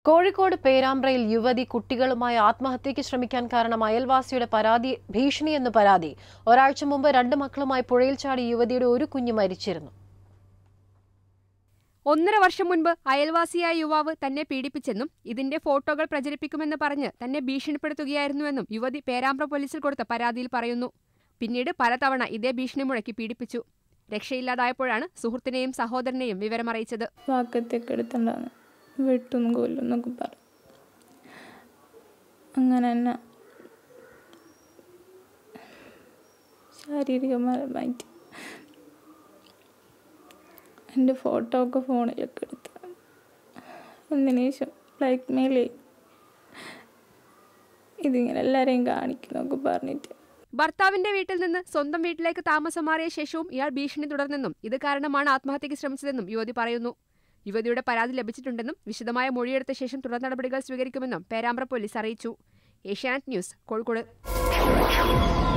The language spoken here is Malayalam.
കോഴിക്കോട് പേരാമ്പ്രയിൽ യുവതി കുട്ടികളുമായി ആത്മഹത്യയ്ക്ക് ശ്രമിക്കാൻ കാരണം അയൽവാസിയുടെ പരാതി ഭീഷണിയെന്ന് പരാതി ഒരാഴ്ച മുമ്പ് രണ്ട് മക്കളുമായി പുഴയിൽ ചാടി യുവതിയുടെ ഒരു കുഞ്ഞ് മരിച്ചിരുന്നു ഒന്നര വർഷം മുൻപ് അയൽവാസിയായ യുവാവ് തന്നെ പീഡിപ്പിച്ചെന്നും ഇതിന്റെ ഫോട്ടോകൾ പ്രചരിപ്പിക്കുമെന്ന് പറഞ്ഞ് തന്നെ ഭീഷണിപ്പെടുത്തുകയായിരുന്നുവെന്നും യുവതി പേരാമ്പ്ര പോലീസിൽ കൊടുത്ത പരാതിയിൽ പറയുന്നു പിന്നീട് പലതവണ ഇതേ ഭീഷണി മുഴക്കി പീഡിപ്പിച്ചു രക്ഷയില്ലാതായപ്പോഴാണ് സുഹൃത്തിനെയും സഹോദരനെയും വിവരമറിയിച്ചത് വാക്കത്തൊക്കെ എടുത്തുണ്ടാന്ന് വെട്ടും കൊല്ലും എന്നൊക്കെ പറഞ്ഞു അങ്ങനെ തന്നെ ശാരീരികപരമായിട്ട് എൻ്റെ ഫോട്ടോ ഒക്കെ ഫോണിലൊക്കെ എടുത്ത് അതിന് ശേഷം ബ്ലാക്ക് മെയിൽ ഇതിങ്ങനെ എല്ലാവരെയും കാണിക്കുന്നൊക്കെ പറഞ്ഞിട്ട് ഭർത്താവിന്റെ വീട്ടിൽ നിന്ന് സ്വന്തം വീട്ടിലേക്ക് താമസം മാറിയ ശേഷവും ഇയാൾ ഭീഷണി തുടർന്നെന്നും ഇത് കാരണമാണ് ആത്മഹത്യയ്ക്ക് ശ്രമിച്ചതെന്നും യുവതി പറയുന്നു യുവതിയുടെ പരാതി ലഭിച്ചിട്ടുണ്ടെന്നും വിശദമായ മൊഴിയെടുത്ത ശേഷം തുടർ നടപടികൾ സ്വീകരിക്കുമെന്നും പേരാമ്പ്ര പോലീസ് അറിയിച്ചു ഏഷ്യാനെറ്റ് ന്യൂസ് കോഴിക്കോട്